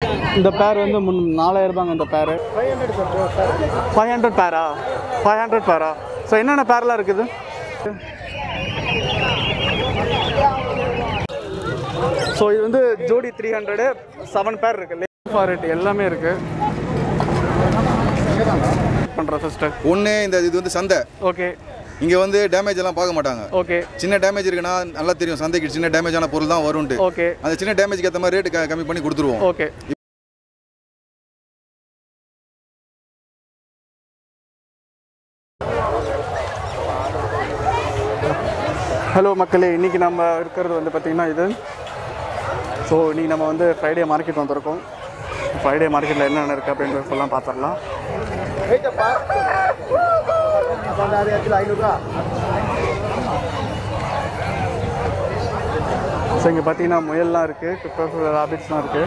இந்த பேர் வந்து முன் நாலாயிரம் ரூபாங்க இந்த பேர் ஃபைவ் ஹண்ட்ரட் பேரா ஃபைவ் ஹண்ட்ரட் பேரா ஸோ என்னென்ன பேர்லாம் இருக்குது ஸோ இது வந்து ஜோடி த்ரீ ஹண்ட்ரடு செவன் பேர் இருக்குது லேட் ஃபார்ட் எல்லாமே இருக்குது பண்ணுறேன் ஃபஸ்ட்டு ஒன்று இந்த இது வந்து சந்தை ஓகே இங்கே வந்து டேமேஜ் எல்லாம் பார்க்க மாட்டாங்க ஓகே சின்ன டேமேஜ் இருக்குன்னா நல்லா தெரியும் சந்தைக்கு சின்ன டேமேஜான பொருள் தான் வரும்ட்டு ஓகே அந்த சின்ன டேமேஜ்க்கு ஏற்ற மாதிரி ரேட்டு கம்மி பண்ணி கொடுத்துருவோம் ஓகே ஹலோ மக்களே இன்றைக்கி நம்ம இருக்கிறது வந்து பார்த்திங்கன்னா இது ஸோ இன்றைக்கி நம்ம வந்து ஃப்ரைடே மார்க்கெட் வந்திருக்கோம் ஃப்ரைடே மார்க்கெட்டில் என்னென்ன இருக்குது அப்படின்றது ஃபுல்லாக பார்த்துடலாம் ஸோ இங்கே பார்த்தீங்கன்னா முயல்லாம் இருக்குது கிறிஸ்டோஃபர் ராபிட்ஸ்லாம் இருக்குது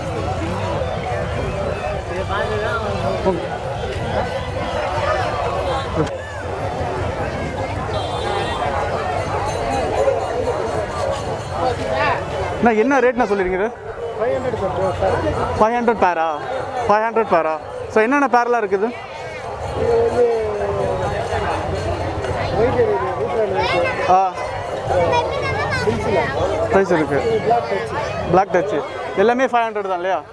நான் என்ன ரேட் நான் சொல்லிருக்கீங்க ஃபைவ் ஹண்ட்ரட் பேரா ஃபைவ் ஹண்ட்ரட் பேரா ஸோ என்னென்ன பேர்லாம் இருக்குது ஆ ப்ரைஸ் இருக்கு பிளாக் டச்சு எல்லாமே ஃபைவ் ஹண்ட்ரட் தான் இல்லையா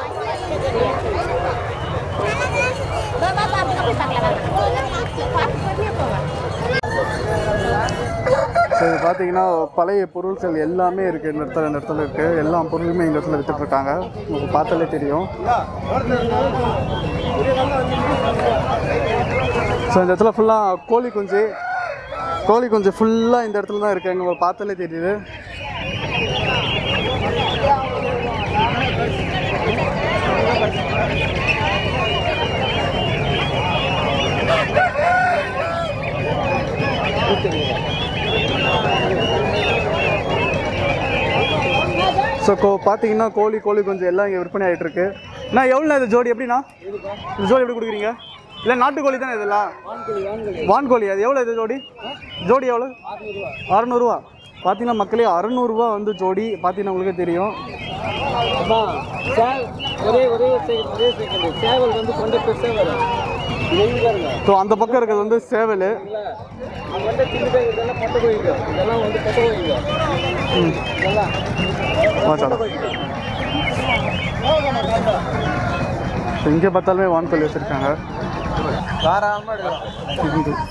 ஸோ இது பார்த்தீங்கன்னா பழைய பொருட்கள் எல்லாமே இருக்குது இந்த இடத்துல இந்த இடத்துல இருக்குது எல்லா பொருளுமே இந்த இடத்துல வித்துட்டு இருக்காங்க உங்களுக்கு பார்த்தாலே தெரியும் ஸோ இந்த இடத்துல ஃபுல்லாக கோழி குஞ்சு கோழி குஞ்சு ஃபுல்லாக இந்த இடத்துல தான் இருக்குது உங்களுக்கு பார்த்தாலே தெரியுது ஸோ கோ பார்த்தீங்கன்னா கோழி கோழி கொஞ்சம் எல்லாம் இங்கே விற்பனை ஆகிட்டு இருக்கு நான் எவ்வளோ இது ஜோடி எப்படிண்ணா இந்த ஜோடி எப்படி கொடுக்குறீங்க இல்லை நாட்டுக்கோழி தானே இதெல்லாம் வான்கோழி அது எவ்வளோ இது ஜோடி ஜோடி எவ்வளோ அறநூறுவா பார்த்தீங்கன்னா மக்களே அறநூறுவா வந்து ஜோடி பார்த்தீங்கன்னா உங்களுக்கே தெரியும் அம்மா, சே- ஒரே ஒரே செகண்ட் ஒரே செகண்ட் சேவல் வந்து கொண்ட பெருசாக வரும் இது எங்க பாருங்க ஸோ அந்த பக்கம் இருக்கிறது வந்து சேவல் அங்கே வந்து சின்னதாக இதெல்லாம் பட்ட கோயிங்க இதெல்லாம் வந்து பட்ட கோயிங்க இதெல்லாம் ஆச்சாடா இங்கே பார்த்தாலுமே வான்கோழி வச்சுருக்காங்க தாராளமாக எடுக்கலாம்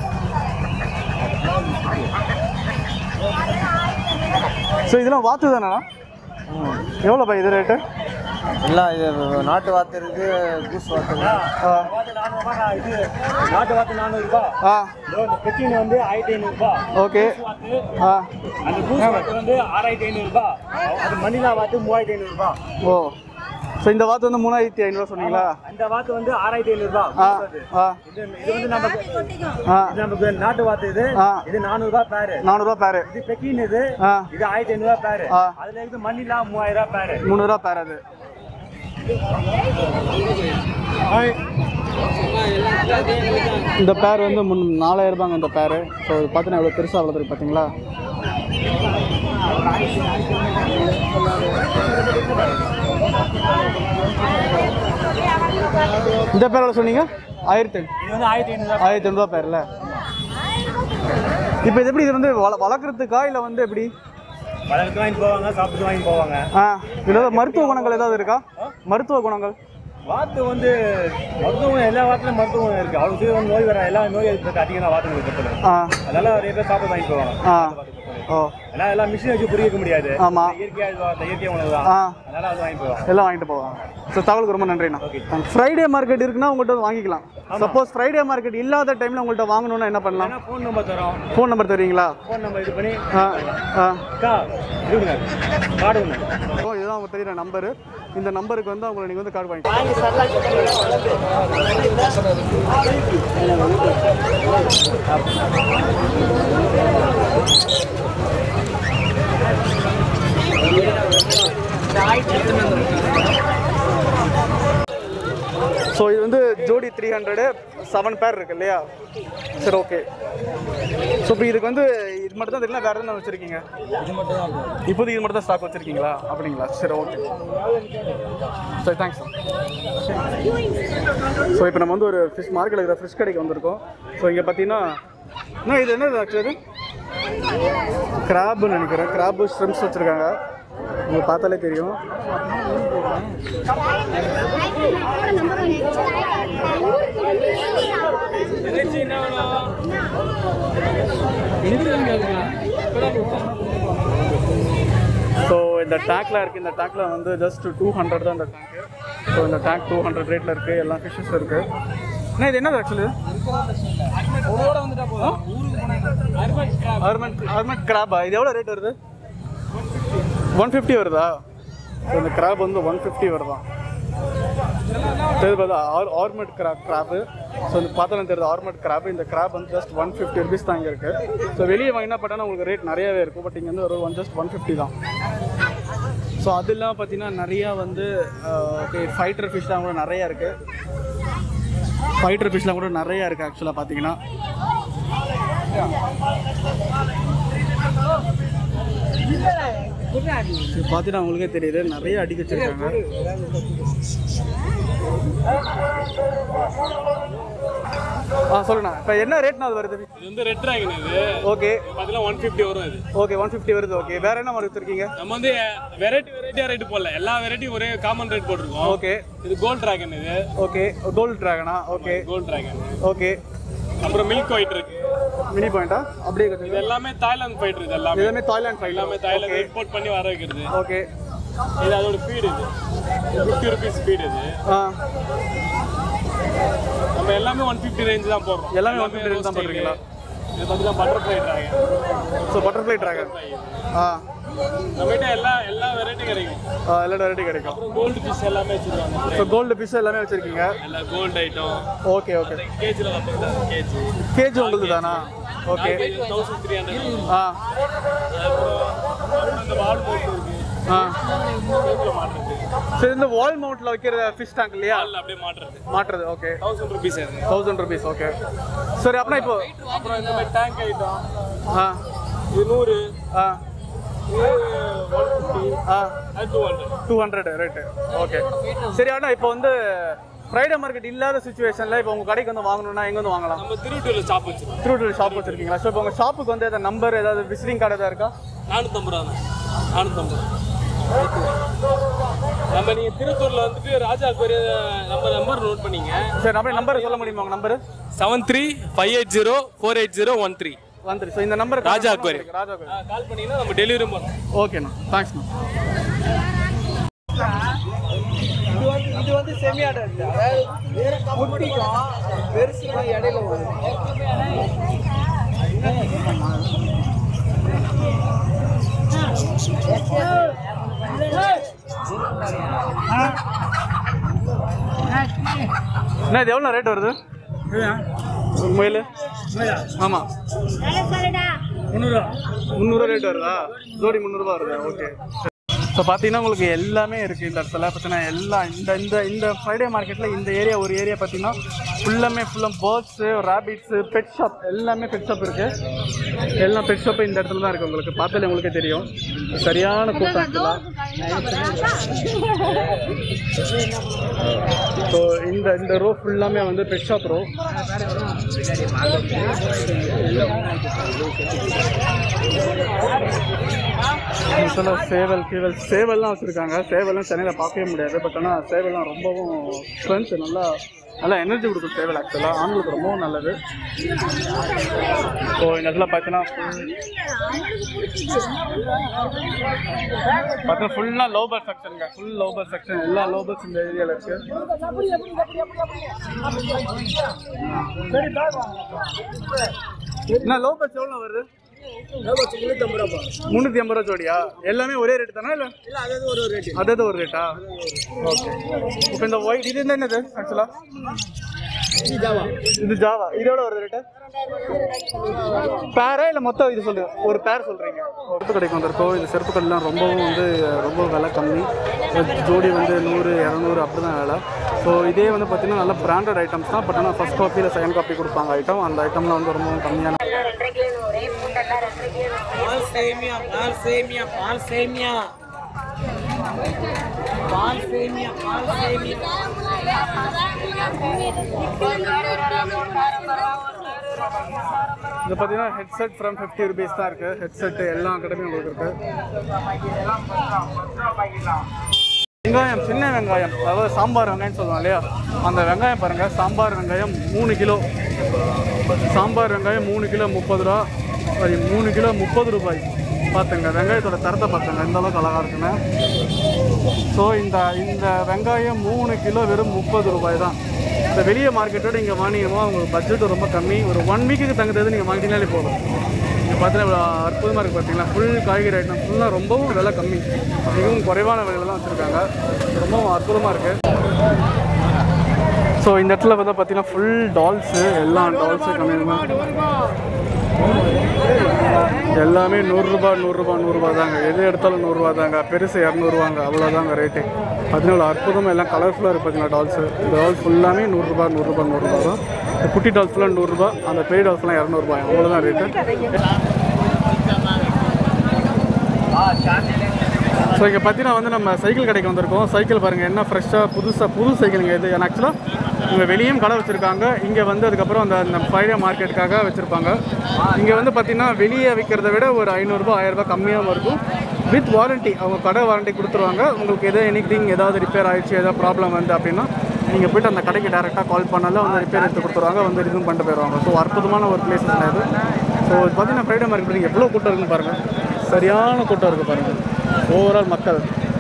ஸோ இதெல்லாம் வாத்து தானேண்ணா எவ்வளோப்பா இது ரேட்டு இல்லை இது நாட்டு வாத்து இருக்கு கூஸ் வாத்து இருக்கு ஆ இது நாட்டு வாத்து நானூறுபா ஆ இந்த பெட்டின் வந்து ஆயிரத்தி ஐநூறுபா ஓகே ஆ அந்த கூஸ் வாத்து வந்து ஆறாயிரத்தி ஐநூறுபா அது மணிலா வாத்து மூவாயிரத்தி ஐநூறுபா ஓ ஸோ இந்த வாத்து வந்து மூணாயிரத்தி ஐநூறுவா சொன்னீங்களா அந்த வாத்து வந்து ஆறாயிரத்தி ஐநூறுபா ஆ ஆ இது இது வந்து நமக்கு ஆ இது நமக்கு நாட்டு வாத்து இது ஆ இது நானூறுபா பேரு நானூறுரூவா பேரு இது பெக்கின் இது ஆ இது ஆயிரத்தி ஐநூறுபா பேரு ஆ. அதுல இருந்து மணிலா மூவாயிரம் ரூபா பேரு முந்நூறுரூவா பேர் அது இந்த பேர் வந்து முன் நாலாயிரம் ரூபாங்க இந்த பேர் ஸோ இது பார்த்தீங்கன்னா எவ்வளோ பெருசாக வளர்த்துருக்கு பார்த்தீங்களா இந்த பேர் எவ்வளோ சொன்னீங்க ஆயிரத்தி இது வந்து ஆயிரத்தி ஐநூறுபா ஆயிரத்தி ஐநூறுவா பேர்ல இப்போ இது எப்படி இது வந்து வள வளர்க்குறதுக்கா இல்லை வந்து எப்படி வளர்த்து வாங்கிட்டு போவாங்க சாப்பிட்டு வாங்கி போவாங்க ஆ இதில் ஏதாவது மருத்துவ குணங்கள் ஏதாவது இருக்கா மருத்துவ குணங்கள் வாத்து வந்து மருத்துவம் எல்லா வாத்துலயும் மருத்துவம் இருக்கு அவ்வளவு சீக்கிரம் நோய் வர எல்லா நோய் எதிர்ப்பு அதிகம் தான் வாத்துங்களுக்கு பொறுத்தல ஆ அதனால நிறைய பேர் சாப்பிட்டு வாங்கி போவாங்க ஆ ஓ ஏன்னா எல்லாம் மிஷின் வச்சு புரிய வைக்க முடியாது ஆமா. இயற்கையா இது வாத்து, இயற்கை உணவு தான் ஆ அதனால அது வாங்கி போவாங்க எல்லாம் வாங்கிட்டு போவாங்க ஸோ தகவலுக்கு ரொம்ப நன்றிண்ணா ஃப்ரைடே மார்க்கெட் இருக்குன்னா உங்கள்கிட்ட வந்து வாங்கிக்கலாம் சப்போஸ் ஃப்ரைடே மார்க்கெட் இல்லாத டைமில் உங்கள்கிட்ட வாங்கணும்னா என்ன பண்ணலாம் ஏன்னா ஃபோன் நம்பர் தரோம் ஃபோன் நம்பர் தருவீங்களா ஃபோன் நம்பர் இது பண்ணி ஆ ஆ அக்கா இருங்க கார்டு ஒன்று ஓ இதுதான் அவங்க தெரியுற நம்பரு இந்த நம்பருக்கு வந்து அவங்களை நீங்கள் வந்து கார்டு வாங்கிக்கலாம் ஸோ இது வந்து ஜோடி த்ரீ த்ரீ ஹண்ட்ரடு செவன் பேர் இருக்கு இல்லையா சரி ஓகே ஸோ இப்போ இதுக்கு வந்து இது மட்டும் தான் தெரியல வேறு எதுவும் வச்சுருக்கீங்க இது மட்டும் தான் இப்போதைக்கு இது மட்டும் தான் ஸ்டாக் வச்சுருக்கீங்களா அப்படிங்களா சரி ஓகே சரி தேங்க்ஸ் ஸோ இப்போ நம்ம வந்து ஒரு ஃபிஷ் மார்க்கெட்டில் இருக்கிற ஃபிஷ் கடைக்கு வந்திருக்கோம் ஸோ இங்கே பார்த்தீங்கன்னா என்ன இது என்னது ஆக்சுவலி கிராப்னு நினைக்கிறேன் கிராப்பு ஸ்ட்ரிம்ஸ் வச்சுருக்காங்க உங்களுக்கு பார்த்தாலே தெரியும் ஸோ இந்த டேங்க்ல இருக்குது இந்த டேங்க்ல வந்து ஜஸ்ட் டூ ஹண்ட்ரட் தான் இந்த டேங்க்கு ஸோ இந்த டேங்க் டூ ஹண்ட்ரட் ரேட்டில் இருக்குது எல்லா ஃபிஷ்ஷஸ் இருக்குது அண்ணா இது என்னது ஆக்சுவலி ஒருவோட வந்துட்டா போதும் ஊருக்கு போனாங்க அர்பன் கிராப் ஆர்மெண்ட் ஆர்மெண்ட் கிராபா இது எவ்வளோ ரேட் வருது ஒன் ஃபிஃப்டி வருதா ஸோ இந்த கிராப் வந்து ஒன் ஃபிஃப்டி வருதான் தெரியுது பார்த்தா ஆர் ஆர்மெட் கிராப் கிராப்பு ஸோ இந்த பார்த்தா தெரியுது ஆர்மெட் கிராப் இந்த கிராப் வந்து ஜஸ்ட் ஒன் ஃபிஃப்டி ருபீஸ் தான் இங்கே இருக்குது ஸோ வெளியே வாங்கினா பார்த்தா உங்களுக்கு ரேட் நிறையவே இருக்கும் பட் இங்கே வந்து ஒரு ஒன் ஜஸ்ட் ஒன் ஃபிஃப்டி தான் ஸோ அது இல்லாமல் பார்த்தீங்கன்னா நிறையா வந்து ஓகே ஃபைட்டர் ஃபிஷ்லாம் கூட நிறையா இருக்குது ஃபைட்டர் ஃபிஷ்லாம் கூட நிறையா இருக்குது ஆக்சுவலாக பார்த்தீங்கன்னா இது பார்த்தீங்கன்னா உங்களுக்கே தெரியுது நிறைய அடிக்க வச்சிருக்காங்க ஆ சொல்லுண்ணா இப்போ என்ன ரேட்னா அது வருது இது வந்து ரெட் டிராகன் இது ஓகே பார்த்தீங்கன்னா ஒன் ஃபிஃப்டி வரும் இது ஓகே ஒன் ஃபிஃப்டி வருது ஓகே வேற என்ன மாதிரி வச்சிருக்கீங்க நம்ம வந்து வெரைட்டி வெரைட்டியாக ரேட் போடல எல்லா வெரைட்டியும் ஒரே காமன் ரேட் போட்டிருக்கோம் ஓகே இது கோல்ட் டிராகன் இது ஓகே கோல்டு ட்ராகனா ஓகே கோல்ட் டிராகன் ஓகே அப்புறம் மில்க் ஒயிட் இருக்கு மினி பாயிண்டா அப்படியே இது கட்டுங்க எல்லாமே தாய்லாந்து ஃபைட்டர் இது எல்லாமே எல்லாமே தாய்லாந்து ஃபைல் எல்லாமே தாய்லாந்து இம்போர்ட் பண்ணி வர வைக்கிறது ஓகே இது அதோட ஃபீடு இது ஃபிஃப்டி ருபீஸ் ஃபீடு இது ஆ நம்ம எல்லாமே ஒன் ஃபிஃப்டி ரேஞ்ச் தான் போடுறோம் எல்லாமே 150 range தான் போடுறீங்களா? இது பார்த்தீங்கன்னா butterfly dragon so butterfly dragon ஆ நம்மகிட்ட எல்லா எல்லா வெரைட்டி கிடைக்கும் ஆ, எல்லா வெரைட்டி கிடைக்கும் அப்புறம் கோல்டு ஃபிஷ் எல்லாமே வச்சுருவாங்க ஸோ கோல்டு பிஸ் எல்லாமே வச்சிருக்கீங்க எல்லா கோல்டு ஐட்டம் ஓகே ஓகே கேஜில் பார்த்தீங்கன்னா கேஜி கேஜி உங்களுக்கு தானா ஓகே தௌசண்ட் த்ரீ ஹண்ட்ரட் ஆ அப்புறம் அந்த வால் போட்டு இருக்கு ஆ கேஜில் மாட்டுறது சரி இந்த வால் மவுண்ட்ல வைக்கிற ஃபிஷ் டேங்க் இல்லையா வால் அப்படியே மாட்டுறது மாட்டுறது ஓகே தௌசண்ட் ருபீஸ் அது தௌசண்ட் ருபீஸ் ஓகே சரி அப்படின்னா இப்போ அப்புறம் இந்த மாதிரி டேங்க் ஐட்டம் ஆ இது நூறு ஆ இது ஒன் ஃபிஃப்டி ஆ அது two hundred two hundred rate okay சரி அண்ணா இப்போ வந்து ஃப்ரைடே மார்க்கெட் இல்லாத சுச்சுவேஷனில் இப்போ உங்கள் கடைக்கு வந்து வாங்கணும்னா எங்கே வந்து வாங்கலாம் நம்ம திருவட்டூரில் ஷாப் வச்சிருக்கோம் த்ரூ டூ ஷாப் வச்சிருக்கீங்களா ஸோ இப்போ உங்கள் ஷாப்புக்கு வந்து ஏதாவது நம்பர் ஏதாவது விசிட்டிங் கார்டு ஏதாவது இருக்கா நானூற்றம்பது ரூபா தான் நானூற்றம்பது ரூபா நம்ம நீங்கள் திருத்தூரில் வந்துட்டு ராஜா கோரிய நம்ம நம்பர் நோட் பண்ணிங்க சரி அப்படியே நம்பர் சொல்ல முடியுமா உங்கள் number seven three five eight zero four eight zero one three வந்துரு ஸோ இந்த number Raja aquarium. Raja aquarium. Call பண்ணீங்கன்னா நம்ம டெலிவரி பண்ணுறோம் ஓகேண்ணா தேங்க்ஸ்ண்ணா இது வந்து இது வந்து செமி அடல்ட் அதாவது குட்டிக்கும் பெருசுக்கும் இடையில வரும் என்ன இது எவ்வளோ ரேட் வருது முயல் ஆமாம் முந்நூறுவா ரேட் வருதா ஜோடி முந்நூறுபா வருதா ஓகே ஸோ பார்த்தீங்கன்னா உங்களுக்கு எல்லாமே இருக்குது இந்த இடத்துல பார்த்தீங்கன்னா எல்லாம் இந்த இந்த இந்த ஃப்ரைடே மார்க்கெட்டில் இந்த ஏரியா ஒரு ஏரியா பார்த்தீங்கன்னா ஃபுல்லாமே ஃபுல்லாக பேர்ட்ஸு ரேபிட்ஸு பெட் ஷாப் எல்லாமே பெட் ஷாப் இருக்குது எல்லாம் பெட் ஷாப்பு இந்த இடத்துல தான் இருக்குது உங்களுக்கு பார்த்தாலே உங்களுக்கே தெரியும் சரியான கூட்டம் ஆக்சுவலாக ஸோ இந்த இந்த ரோ ஃபுல்லாமே வந்து பெட் ஷாப் ரோ ஆக்சுவலாக சேவல் கீவல் சேவல்லாம் வச்சுருக்காங்க சேவல்லாம் சென்னையில் பார்க்கவே முடியாது பட் ஆனால் சேவல்லாம் ரொம்பவும் ஸ்ட்ரென்த் நல்லா நல்லா எனர்ஜி கொடுக்கும் சேவல் ஆக்சுவலாக ஆண்களுக்கு ரொம்பவும் நல்லது ஸோ இந்த இடத்துல பார்த்தீங்கன்னா பார்த்தீங்கன்னா ஃபுல்லாக லோபர் செக்ஷனுங்க ஃபுல் லோபர் செக்ஷன் எல்லா லோபர்ஸ் இந்த ஏரியாவில் இருக்குது என்ன லோபர்ஸ் எவ்வளோ வருது முந்நூற்றம்பது ரூபா முந்நூற்றி ஐம்பது ரூபா ஜோடியா எல்லாமே ஒரே ரேட் தானே இல்லை இல்லை அதாவது ஒரு ஒரு ரேட்டு அதே ஒரு ரேட்டா ஓகே இப்போ இந்த ஒயிட் இது என்னது ஆக்சுவலாக இது ஜாவா இது ஜாவா இது எவ்வளோ வருது ரேட்டு பேரா இல்லை மொத்தம் இது சொல்லுங்க ஒரு பேர் சொல்கிறீங்க செருப்பு கடைக்கு வந்திருக்கோம் இந்த செருப்பு கடைலாம் ரொம்பவும் வந்து ரொம்ப விலை கம்மி ஒரு ஜோடி வந்து நூறு இரநூறு அப்படி தான் விலை ஸோ இதே வந்து பார்த்தீங்கன்னா நல்ல பிராண்டட் ஐட்டம்ஸ் தான் பட் ஆனால் ஃபஸ்ட் காப்பியில் செகண்ட் காப்பி கொடுப்பாங்க ஐட்டம் அந்த ஐட்டம்லாம் வந்து ரொம்பவும் கம்மியான பால் சேமியா பால் சேமியா பால் சேமியா பால் சேமியா பால் சேமியா இது பார்த்தீங்கன்னா ஹெட்செட் ஃப்ரம் ஃபிஃப்டி ருபீஸ் தான் இருக்குது ஹெட்செட் எல்லா கடையும் உங்களுக்கு இருக்குது வெங்காயம் சின்ன வெங்காயம் அதாவது சாம்பார் வெங்காயம் சொல்லுவோம் இல்லையா அந்த வெங்காயம் பாருங்கள் சாம்பார் வெங்காயம் மூணு கிலோ சாம்பார் வெங்காயம் மூணு கிலோ முப்பது ரூபா சாரி மூணு கிலோ முப்பது ரூபாய் பார்த்துங்க வெங்காயத்தோட தரத்தை பார்த்துங்க எந்த அளவுக்கு அழகாக இருக்குன்னு ஸோ இந்த இந்த வெங்காயம் மூணு கிலோ வெறும் முப்பது ரூபாய் தான் இந்த வெளியே மார்க்கெட்டோட இங்கே வாங்கினோமா உங்களுக்கு பட்ஜெட் ரொம்ப கம்மி ஒரு ஒன் வீக்குக்கு தங்குறது நீங்கள் வாங்கிட்டீங்கனாலே போதும் இங்கே பார்த்தீங்கன்னா இவ்வளோ அற்புதமாக இருக்குது பார்த்தீங்களா ஃபுல் காய்கறி ஐட்டம் ஃபுல்லாக ரொம்பவும் விலை கம்மி மிகவும் குறைவான விலையில தான் வச்சுருக்காங்க ரொம்பவும் அற்புதமாக இருக்குது ஸோ இந்த இடத்துல வந்து பார்த்தீங்கன்னா ஃபுல் டால்ஸு எல்லா டால்ஸும் கம்மி எல்லாமே நூறுரூபா நூறுரூபா நூறுரூபா தாங்க எது எடுத்தாலும் நூறுரூவா தாங்க பெருசு இரநூறுவாங்க அவ்வளோதாங்க ரேட்டு பார்த்தீங்கன்னா அற்புதமாக எல்லாம் கலர்ஃபுல்லாக இருக்குது பார்த்தீங்களா டால்ஸு இந்த டால்ஸ் ஃபுல்லாமே நூறுரூபா நூறுரூபா நூறுரூபா தான் இந்த குட்டி டால்ஸ் ஃபுல்லாக நூறுரூபா அந்த பெரிய டால்ஸ்லாம் இரநூறுபா அவ்வளோதான் ரேட்டு ஸோ இங்கே பார்த்தீங்கன்னா வந்து நம்ம சைக்கிள் கடைக்கு வந்திருக்கோம் சைக்கிள் பாருங்கள் என்ன ஃப்ரெஷ்ஷாக புதுசாக புது சைக்கிளுங்க இது ஏன்னா ஆக்சுவலாக இங்கே வெளியும் கடை வச்சுருக்காங்க இங்கே வந்து அதுக்கப்புறம் அந்த அந்த ஃப்ரைடே மார்க்கெட்டுக்காக வச்சுருப்பாங்க இங்கே வந்து பார்த்தீங்கன்னா வெளியே விற்கிறத விட ஒரு ஐநூறுரூபா ஆயிரரூபா கம்மியாகவும் இருக்கும் வித் வாரண்ட்டி அவங்க கடை வாரண்ட்டி கொடுத்துருவாங்க உங்களுக்கு எதோ எனிதிங் ஏதாவது ரிப்பேர் ஆயிடுச்சு ஏதாவது ப்ராப்ளம் வந்து அப்படின்னா நீங்கள் போய்ட்டு அந்த கடைக்கு டேரெக்டாக கால் பண்ணாலும் வந்து ரிப்பேர் எடுத்து கொடுத்துருவாங்க வந்து ரிசூம் பண்ணிட்டு போயிடுவாங்க ஸோ அற்புதமான ஒரு பிளேஸஸ் இது ஸோ பார்த்தீங்கன்னா ஃப்ரைடே மார்க்கெட் எவ்வளோ கூட்டம் இருக்குன்னு பாருங்கள் சரியான கூட்டம் இருக்குது பாருங்கள் ஓவரால் மக்கள்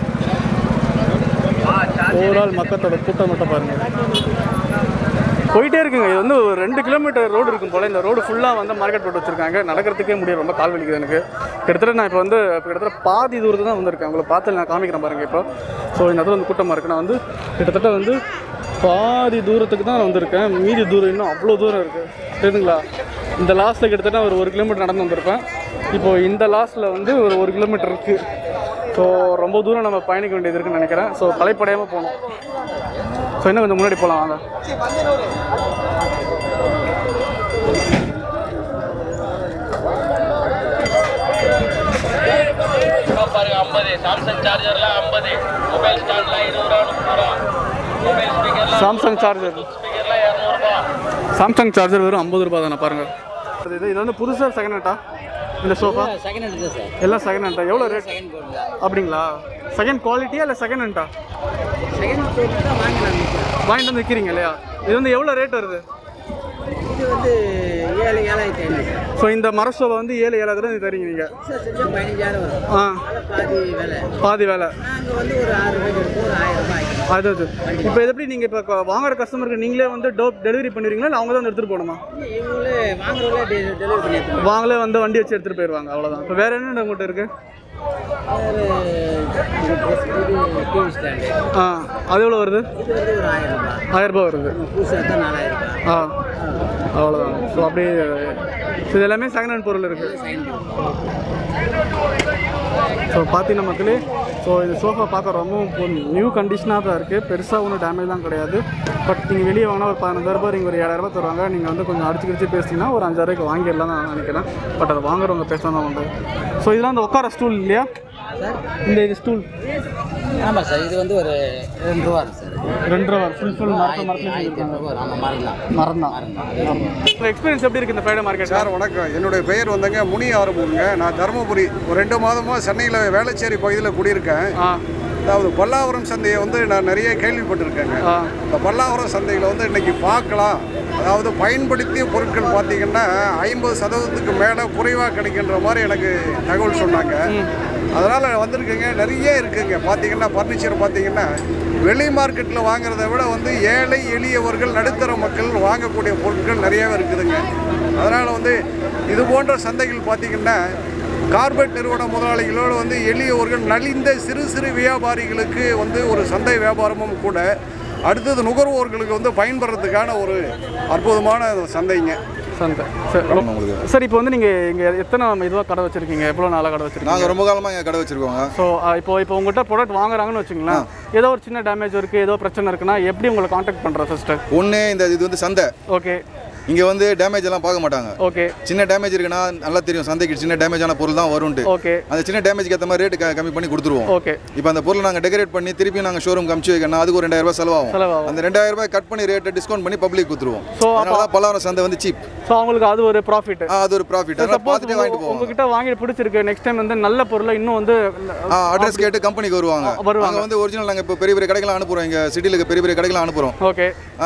ஓவரால் மக்களோட கூட்டம் மட்டும் பாருங்கள் போயிட்டே இருக்குங்க இது வந்து ஒரு ரெண்டு கிலோமீட்டர் ரோடு இருக்கும் போல் இந்த ரோடு ஃபுல்லாக வந்து மார்க்கெட் போட்டு வச்சிருக்காங்க நடக்கிறதுக்கே முடியும் ரொம்ப கால் வலிக்குது எனக்கு கிட்டத்தட்ட நான் இப்போ வந்து இப்போ கிட்டத்தட்ட பாதி தூரத்துக்கு தான் வந்திருக்கேன் உங்களை பார்த்து நான் காமிக்கிறேன் பாருங்கள் இப்போ ஸோ இந்த இடத்துல வந்து கூட்டமாக இருக்குது நான் வந்து கிட்டத்தட்ட வந்து பாதி தூரத்துக்கு தான் நான் வந்திருக்கேன் மீதி தூரம் இன்னும் அவ்வளோ தூரம் இருக்குது தெரியுதுங்களா இந்த லாஸ்ட்டில் கிட்டத்தட்ட ஒரு ஒரு கிலோமீட்டர் நடந்து வந்திருப்பேன் இப்போது இந்த லாஸ்ட்டில் வந்து ஒரு ஒரு கிலோமீட்டர் இருக்குது ஸோ ரொம்ப தூரம் நம்ம பயணிக்க வேண்டியது இருக்குன்னு நினைக்கிறேன் ஸோ தலைப்படையாமல் போகணும் ஸோ இன்னும் கொஞ்சம் முன்னாடி போகலாம் வாங்க பாருங்க ஐம்பது சாம்சங் சார்ஜர்லாம் ஐம்பது மொபைல் ஸ்டாண்ட்லாம் இருபது ரூபா முப்பது ரூபா மொபைல் ஸ்பீக்கர்லாம் சாம்சங் சார்ஜர் ஸ்பீக்கர்லாம் இரநூறுபா சாம்சங் சார்ஜர் வெறும் ஐம்பது ரூபா தானே பாருங்கள் இது இது வந்து புதுசாக செகண்ட் ஹேண்டா இந்த சோஃபா செகண்ட் ஹேண்ட் தான் சார் எல்லாம் செகண்ட் ஹேண்டா எவ்வளோ ரேட் செகண்ட் போடுங்க அப்படிங்களா செகண்ட் குவாலிட்டியா இல்லை செகண்ட் ஹேண்டா செகண்ட் போட்டு தான் வாங்கலாம் வாங்கிட்டு வந்து விற்கிறீங்க இல்லையா இது வந்து எவ்வளோ ரேட் வருது இது வந்து ஏழு ஏழாயிரத்தி ஐநூறு சார் ஸோ இந்த மர சோஃபா வந்து ஏழு ஏழாயிரம் இது தரீங்க நீங்கள் சார் செஞ்சால் பதினஞ்சாயிரம் வரும் ஆ அதில் பாதி விலை பாதி வேலை நாங்கள் வந்து ஒரு ஆறு ரூபாய்க்கு எடுப்போம் ஒரு ஆயிரம் ரூபாய் ஆகிடும் அது அது இப்போ இது எப்படி நீங்கள் இப்போ வாங்குற கஸ்டமருக்கு நீங்களே வந்து டோப் டெலிவரி பண்ணிடுவீங்களா இல்லை அவங்க தான் வந்து எடுத்துகிட்டு போகணுமா இவங்களே வாங்குறவங்களே டெ- டெலிவரி பண்ணி எடுத்துருவோம் வாங்களே வந்து வண்டி வச்சு எடுத்துகிட்டு போயிடுவாங்க அவ்வளோதான் இப்போ வேறு என்ன உங்கள்கிட்ட இருக்குது டிவி ஸ்டாண்டு ஆ அது எவ்வளோ வருது இது வந்து ஒரு ஆயிரம் ரூபாய் ஆயிரம் ரூபாய் வருது புதுசாக தான் நாலாயிரம் ரூபாய் ஆ அவ்வளோதான் ஸோ அப்படியே ஸோ இது எல்லாமே செகண்ட் ஹேண்ட் பொருள் இருக்குது ஸோ பார்த்தீங்கன்னா மக்களே ஸோ இந்த சோஃபா பார்க்க ரொம்ப நியூ கண்டிஷனாக தான் இருக்குது பெருசாக ஒன்றும் டேமேஜ்லாம் கிடையாது பட் நீங்கள் வெளியே வாங்கினா ஒரு பதினஞ்சாயிரம் ரூபாய் நீங்கள் ஒரு ஏழாயிரம் ரூபாய் தருவாங்க நீங்கள் வந்து கொஞ்சம் அடிச்சு கிடிச்சு பேசிங்கன்னா ஒரு அஞ்சாயிரூபாய்க்கு வாங்கிடலாம் தான் நான் நினைக்கிறேன் பட் அதை வாங்குறவங்க பேச தான் உண்டு ஸோ இதெல்லாம் அந்த உட்கார ஸ்டூல் இல்லையா சார் இந்த இது ஸ்டூல் ஆமாம் சார் இது வந்து ஒரு ரெண்டு ரூபா இருக்கு சார் ரெண்டு ரூபா ஃபுல் ஃபுல் மரத்தை மரத்தில் ஆயிரத்தி இரநூறுவா நம்ம மாறலாம் மரம் தான் எக்ஸ்பீரியன்ஸ் எப்படி இருக்குது இந்த ஃப்ரைடே மார்க்கெட் சார் வணக்கம் என்னுடைய பெயர் வந்தங்க முனி ஆறுமுகங்க நான் தருமபுரி ஒரு ரெண்டு மாதமாக சென்னையில் வேளச்சேரி பகுதியில் குடியிருக்கேன் ஆ அதாவது பல்லாவரம் சந்தையை வந்து நான் நிறைய கேள்விப்பட்டிருக்கேங்க ஆ இந்த பல்லாவரம் சந்தையில் வந்து இன்னைக்கு பார்க்கலாம் அதாவது பயன்படுத்திய பொருட்கள் பார்த்தீங்கன்னா ஐம்பது சதவீதத்துக்கு மேலே குறைவாக கிடைக்கின்ற மாதிரி எனக்கு தகவல் சொன்னாங்க அதனால் வந்திருக்குங்க நிறைய இருக்குங்க பார்த்தீங்கன்னா ஃபர்னிச்சர் பார்த்தீங்கன்னா வெளி மார்க்கெட்டில் வாங்குறதை விட வந்து ஏழை எளியவர்கள் நடுத்தர மக்கள் வாங்கக்கூடிய பொருட்கள் நிறையவே இருக்குதுங்க அதனால் வந்து இது போன்ற சந்தைகள் பார்த்தீங்கன்னா கார்பரேட் நிறுவன முதலாளிகளோடு வந்து எளியவர்கள் நலிந்த சிறு சிறு வியாபாரிகளுக்கு வந்து ஒரு சந்தை வியாபாரமும் கூட அடுத்தது நுகர்வோர்களுக்கு வந்து பயன்படுறதுக்கான ஒரு அற்புதமான சந்தைங்க சந்தை சரி உங்களுக்கு சார் இப்போ வந்து நீங்கள் இங்கே எத்தனை இதுவாக கடை வச்சுருக்கீங்க எவ்வளோ நாளாக கடை வச்சுருக்கீங்க நாங்கள் ரொம்ப காலமாக இங்கே கடை வச்சுருக்கோங்க ஸோ இப்போ இப்போ உங்கள்கிட்ட ப்ராடக்ட் வாங்குறாங்கன்னு வச்சுங்களேன் ஏதோ ஒரு சின்ன டேமேஜ் இருக்குது ஏதோ பிரச்சனை இருக்குன்னா எப்படி உங்களை காண்டாக்ட் பண்ணுறோம் சிஸ்டர் ஒன்று இந்த இது வந்து சந்தை ஓகே இங்கே வந்து டேமேஜ் எல்லாம் பார்க்க மாட்டாங்க ஓகே சின்ன டேமேஜ் இருக்குன்னா நல்லா தெரியும் சந்தைக்கு சின்ன டேமேஜான பொருள் தான் வரும்ட்டு ஓகே அந்த சின்ன டேமேஜ்க்கு ஏற்ற மாதிரி ரேட்டு கம்மி பண்ணி கொடுத்துருவோம் ஓகே இப்போ அந்த பொருளை நாங்கள் டெக்கரேட் பண்ணி திருப்பி நாங்கள் ஷோரூம் காமிச்சு வைக்கணும் அதுக்கு ஒரு ரெண்டாயிரம் ரூபாய் செலவாகும் செலவாகும். அந்த ரெண்டாயிரம் ரூபாய் கட் பண்ணி ரேட்டை டிஸ்கவுண்ட் பண்ணி பப்ளிக் கொடுத்துருவோம் So, அதனால தான் பல்லாவரம் சந்தை வந்து சீப் ஸோ அவங்களுக்கு அது ஒரு ப்ராஃபிட் அது ஒரு ப்ராஃபிட் அதனால சப்போஸ் பார்த்துட்டே வாங்கிட்டு போவோம் உங்ககிட்ட வாங்கி பிடிச்சிருக்கு நெக்ஸ்ட் டைம் வந்து நல்ல பொருளை இன்னும் வந்து அட்ரஸ் கேட்டு கம்பெனிக்கு வருவாங்க வருவாங்க. நாங்கள் வந்து ஒரிஜினல் நாங்கள் இப்போ பெரிய பெரிய கடைக்கெல்லாம் அனுப்புகிறோம் இங்கே சிட்டியில் இருக்க பெரிய பெரிய கடைக்கெல்லாம் அனுப்புகிறோம் ஓகே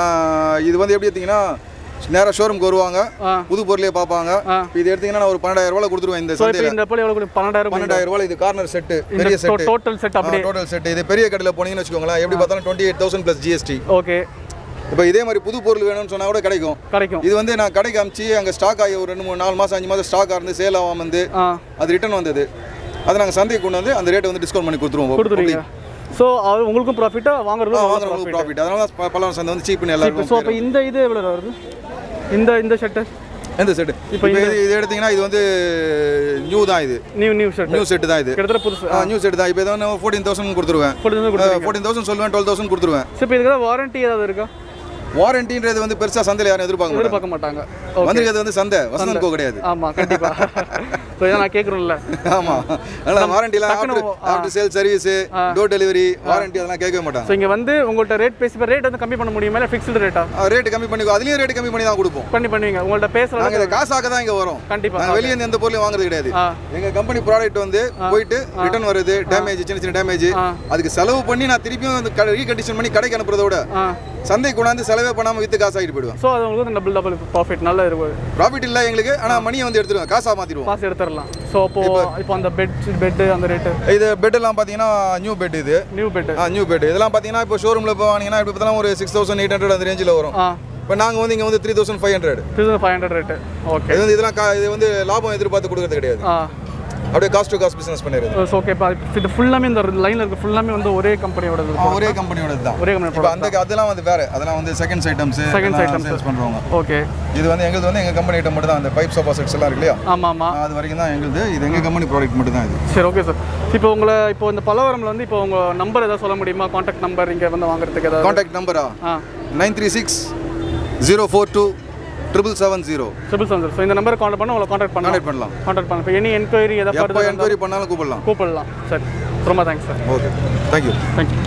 இது வந்து எப்படி எடுத்தீங்கன்னா நேராக ஷோரூம்க்கு வருவாங்க ஆ. புது பொருளே பார்ப்பாங்க ஆ. இப்போ இது எடுத்தீங்கன்னா நான் ஒரு பன்னெண்டாயிரம் ரூபாய் கொடுத்துருவேன் இந்த ஸோ இப்போ சந்தையில் இந்த பொருள் எவ்வளோ கொடுக்கும்? பன்னெண்டாயிரம் கொடுக்கும். பன்னெண்டாயிரம் ரூபாய் இது கார்னர் செட்டு இந்த பெரிய செட்டு டோட்டல் செட் அப்படியே டோட்டல் செட் இது பெரிய கடையில் போனீங்கன்னு வச்சுக்கோங்களேன் எப்படி பார்த்தாலும் twenty eight thousand plus GST okay இப்போ இதே மாதிரி புது பொருள் வேணும்னு சொன்னா கூட கிடைக்கும் கிடைக்கும் இது வந்து நான் கடைக்கு அமிச்சு அங்கே ஸ்டாக் ஆகி ஒரு ரெண்டு மூணு நாலு மாதம் அஞ்சு மாதம் ஸ்டாக் இருந்து சேல் ஆகாம வந்து ஆ அது ரிட்டர்ன் வந்தது அதை நாங்கள் சந்தைக்கு கொண்டு வந்து அந்த ரேட்டை வந்து டிஸ்கவுண்ட் பண்ணி கொடுத்துருவோம் கொடுத்துருவீங்க ஸோ அது உங்களுக்கும் ப்ராஃபிட்டாக வாங்குறதும் வாங்குறவங்களுக்கு ப்ராஃபிட் அதனால தான் ப- பல்லாவரம் சந்தை வந்து சீப்னு எல்லாருக்கும் ஸோ அப்போ இந்த இது எவ்வளோ வருது இந்த இந்த ஷர்ட்டு எந்த செட்டு இப்போ இது இது எடுத்தீங்கன்னா இது வந்து நியூ தான் இது new new shirt new set தான் இது கிட்டத்தட்ட புதுசு நியூ செட்டு தான் இப்போ இதை வந்து ஃபோர்டீன் தௌசண்ட் கொடுத்துருவேன் கொடுத்து ஃபோர்டீன் தௌசண்ட் சொல்லுவேன் டுவெல் தௌசண்ட் கொடுத்துருவேன் ஸோ இப்போ இதுக்கு வாரண்டி ஏதாவது இருக்கா வாரண்டின்றது வந்து பெருசாக சந்தையில் யாரும் எதிர்பார்க்க மாட்டாங்க எதிர்பார்க்க மாட்டாங்க ஓகே வந்திருக்கிறது வந்து சந்தை வசந்தன் கோ கிடையாது ஆமாம் கண்டிப்பாக ஸோ இதை நான் கேட்குறேன்ல ஆமா அதனால வாரண்டிலாம் டக்குனு, after after sale service door delivery warranty அதெல்லாம் கேட்கவே மாட்டாங்க ஸோ இங்கே வந்து உங்கள்கிட்ட ரேட் பேசி ரேட் வந்து கம்மி பண்ண முடியுமா இல்லை ஃபிக்ஸ்டு ரேட்டா ரேட் கம்மி பண்ணி அதுலயும் ரேட் கம்மி பண்ணி தான் கொடுப்போம் பண்ணி பண்ணுவீங்க உங்கள்கிட்ட பேசுகிற நாங்க இதை காசாக்க தான் இங்க வரோம் கண்டிப்பா. நாங்க வெளியே இருந்து எந்த பொருளையும் வாங்குறது கிடையாது ஆ எங்க கம்பெனி ப்ராடக்ட் வந்து போயிட்டு ரிட்டர்ன் வருது டேமேஜ் சின்ன சின்ன டேமேஜ் ஆ. அதுக்கு செலவு பண்ணி நான் திருப்பியும் ரீகண்டிஷன் பண்ணி கடைக்கு அனுப்புறத விட ஆ சந்தை கொண்டாந்து செலவே பண்ணாம வித்து காசு ஆகிட்டு போயிடுவேன் ஸோ அது உங்களுக்கு வந்து டபுள் டபுள் ப்ராஃபிட் நல்லா இருக்கும் ப்ராஃபிட் இல்ல எங்களுக்கு ஆனா மணியை வந்து எடுத்துருவேன் காசா மாத்திடுவோம் காசு எடுத்துடலாம் ஸோ அப்போ இப்போ அந்த பெட் பெட்டு அந்த ரேட்டு இது பெட் எல்லாம் பாத்தீங்கன்னா நியூ பெட் இது நியூ பெட்டு நியூ பெட் இதெல்லாம் பாத்தீங்கன்னா இப்போ ஷோரூம்ல இப்போ வாங்கினீங்கன்னா இப்போ பார்த்தா ஒரு சிக்ஸ் தௌசண்ட் எயிட் ஹண்ட்ரட் அந்த ரேஞ்சில் வரும் ஆ இப்போ நாங்கள் வந்து இங்கே வந்து three thousand five hundred two thousand five hundred rate okay இது வந்து இதெல்லாம் கா- இது வந்து லாபம் எதிர்பார்த்து கொடுக்கறது கிடையாது ஆ அப்படியே காஸ்ட் டு காஸ்ட் பிசினஸ் பண்ணிடுது ஸோ ஓகே இப்போ இது ஃபுல்லாமே இந்த லைனில் இருக்க ஃபுல்லாமே வந்து ஒரே கம்பெனியோட ஒரே கம்பெனியோட தான் ஒரே கம்பெனி இப்போ அந்த அதெல்லாம் வந்து வேற அதெல்லாம் வந்து seconds items Seconds items. Sales பண்ணுறவங்க ஓகே இது வந்து எங்களுது வந்து எங்கள் கம்பெனி ஐட்டம் மட்டும் தான் அந்த பைப் சோஃபா செட்ஸ் எல்லாம் இருக்கு இல்லையா ஆமாம் ஆமாம் அது வரைக்கும் தான் எங்களுது இது எங்கள் கம்பெனி ப்ராடக்ட் மட்டும் தான் இது சரி ஓகே சார் இப்போ உங்களை இப்போ இந்த பலவரம்ல வந்து இப்போ உங்கள் நம்பர் ஏதாவது சொல்ல முடியுமா காண்டாக்ட் நம்பர் இங்கே வந்து வாங்குறதுக்கு ஏதாவது காண்டாக்ட் நம்பரா ஆ nine three six zero four two triple seven zero triple seven so இந்த நம்பர் காண்டாக்ட் பண்ண உங்களை காண்டாக்ட் பண்ணலாம் கான்டாக்ட் பண்ணலாம் காண்டாக்ட் பண்ணலாம் இப்போ எனி என்கொயரி ஏதாவது எப்போ further இருந்தா என்கொயரி பண்ணாலும் கூப்பிடலாம் கூப்பிடலாம் சரி ரொம்ப thanks sir okay thank you thank you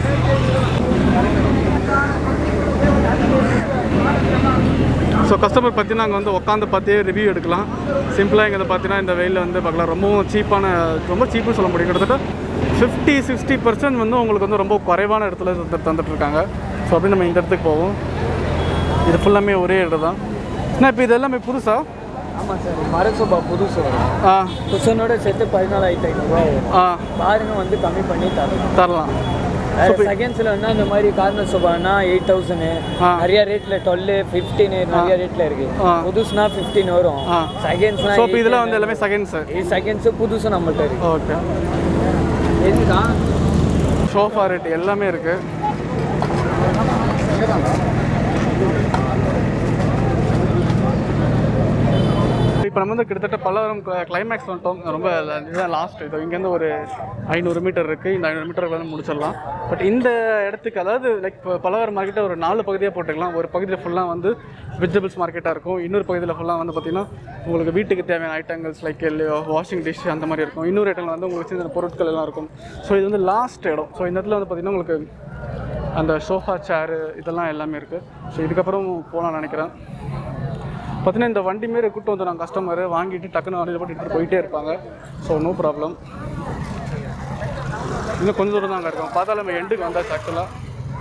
so customer பற்றி நாங்கள் வந்து உட்காந்து பார்த்தே ரிவ்யூ எடுக்கலாம் சிம்பிளாக இங்கே பார்த்தீங்கன்னா இந்த வெயிலில் வந்து பார்க்கலாம் ரொம்பவும் சீப்பான ரொம்ப சீப்புன்னு சொல்ல முடியும் கிட்டத்தட்ட ஃபிஃப்டி சிக்ஸ்டி பர்சன்ட் வந்து உங்களுக்கு வந்து ரொம்ப குறைவான இடத்துல தந்து- தந்துட்டு இருக்காங்க ஸோ அப்படி நம்ம இந்த இடத்துக்கு போவோம் இது ஃபுல்லாமே ஒரே இடம் தான் என்ன இப்போ இது எல்லாமே புதுசா ஆமாம் சார் மர சோபா புதுசு வரும் ஆ குஷனோட சேர்த்து பதினாலாயிரத்தி ஐநூறுரூவா வரும் ஆ பாருங்க வந்து கம்மி பண்ணி தரலாம் தரலாம் வேறு செகண்ட்ஸில் வந்து அந்த மாதிரி கார்னர் சோபானா எயிட் தௌசண்ட் ஆ. நிறைய ரேட்டில் டுவெல் ஃபிஃப்டீனு நிறைய ரேட்டில் இருக்கு ஆ. புதுசுனா ஃபிஃப்டீன் வரும் ஆ. செகண்ட்ஸ்னா ஸோ இப்போ இதெல்லாம் வந்து எல்லாமே செகண்ட்ஸு செகண்ட்ஸு புதுசு நம்மள்ட்ட இருக்கு ஓகே எதுதான் சோஃபா ரேட் எல்லாமே இருக்கு இப்போ நம்ம வந்து கிட்டத்தட்ட பல்லவரம் கிளைமேக்ஸ் வந்துட்டோம் ரொம்ப இதுதான் லாஸ்ட் இது இங்கேருந்து ஒரு ஐநூறு மீட்டர் இருக்குது இந்த ஐநூறு மீட்டர் வந்து முடிச்சிடலாம் பட் இந்த இடத்துக்கு அதாவது லைக் இப்போ பல்லவரம் மார்க்கெட்டை ஒரு நாலு பகுதியாக போட்டுக்கலாம் ஒரு பகுதியில் ஃபுல்லாக வந்து வெஜிடபிள்ஸ் மார்க்கெட்டாக இருக்கும் இன்னொரு பகுதியில் ஃபுல்லாக வந்து பார்த்திங்கன்னா உங்களுக்கு வீட்டுக்கு தேவையான ஐட்டங்கள்ஸ் லைக் வாஷிங் டிஷ் அந்த மாதிரி இருக்கும் இன்னொரு இடத்துல வந்து உங்களுக்கு சின்ன பொருட்கள் எல்லாம் இருக்கும் ஸோ இது வந்து லாஸ்ட் இடம் ஸோ இந்த இடத்துல வந்து பார்த்திங்கன்னா உங்களுக்கு அந்த சோஃபா சேரு இதெல்லாம் எல்லாமே இருக்குது ஸோ இதுக்கப்புறம் போகலாம்னு நினைக்கிறேன் பார்த்தீங்கன்னா இந்த வண்டி மாரி கூட்டு வந்துடும் கஸ்டமர் வாங்கிட்டு டக்குன்னு வண்டியில் போட்டு எடுத்துகிட்டு போயிட்டே இருப்பாங்க ஸோ நோ ப்ராப்ளம் இன்னும் கொஞ்சம் தூரம் தான் அங்கே இருக்கும் பார்த்தா நம்ம எண்டுக்கு வந்தாச்சு ஆக்சுவலாக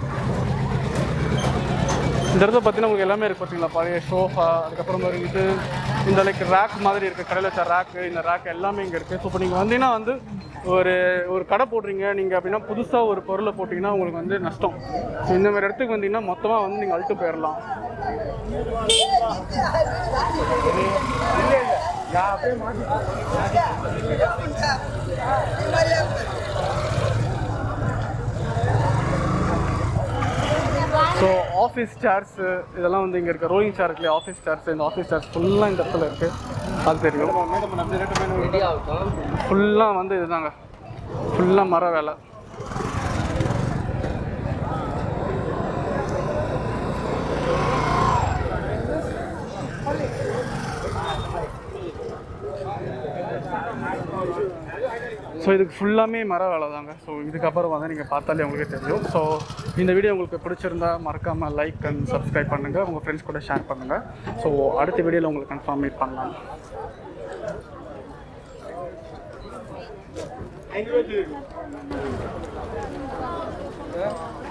இந்த இடத்துல பார்த்தீங்கன்னா உங்களுக்கு எல்லாமே இருக்குது பார்த்தீங்களா பழைய சோஃபா அதுக்கப்புறம் ஒரு இது இந்த லைக் ரேக் மாதிரி இருக்குது கடையில் வச்ச ரேக்கு இந்த ரேக் எல்லாமே இங்கே இருக்குது ஸோ இப்போ நீங்கள் வந்தீங்கன்னா வந்து ஒரு ஒரு கடை போடுறீங்க நீங்கள் அப்படின்னா புதுசாக ஒரு பொருளை போட்டிங்கன்னா உங்களுக்கு வந்து நஷ்டம் ஸோ இந்த மாதிரி இடத்துக்கு வந்தீங்கன்னா மொத்தமாக வந்து நீங்கள் அழுட்டு போயிடலாம் ஸோ ஆஃபீஸ் சேர்ஸு இதெல்லாம் வந்து இங்கே இருக்க ரோலிங் சேர் இருக்குல்லையா ஆஃபீஸ் சேர்ஸ் இந்த ஆஃபீஸ் சேர்ஸ் ஃபுல்லாக இந்த இடத்துல இருக்குது அது தெரியும் ஃபுல்லாக வந்து இதுதாங்க ஃபுல்லாக மர வேலை ஸோ இதுக்கு ஃபுல்லாமே மர வேலை தாங்க ஸோ இதுக்கப்புறம் வந்து நீங்கள் பார்த்தாலே உங்களுக்கு தெரியும் ஸோ இந்த வீடியோ உங்களுக்கு பிடிச்சிருந்தா மறக்காமல் லைக் அண்ட் சப்ஸ்கிரைப் பண்ணுங்கள் உங்கள் ஃப்ரெண்ட்ஸ் கூட ஷேர் பண்ணுங்கள் ஸோ அடுத்த வீடியோவில் உங்களுக்கு கன்ஃபார்ம் மீட் பண்ணலாம் ஆ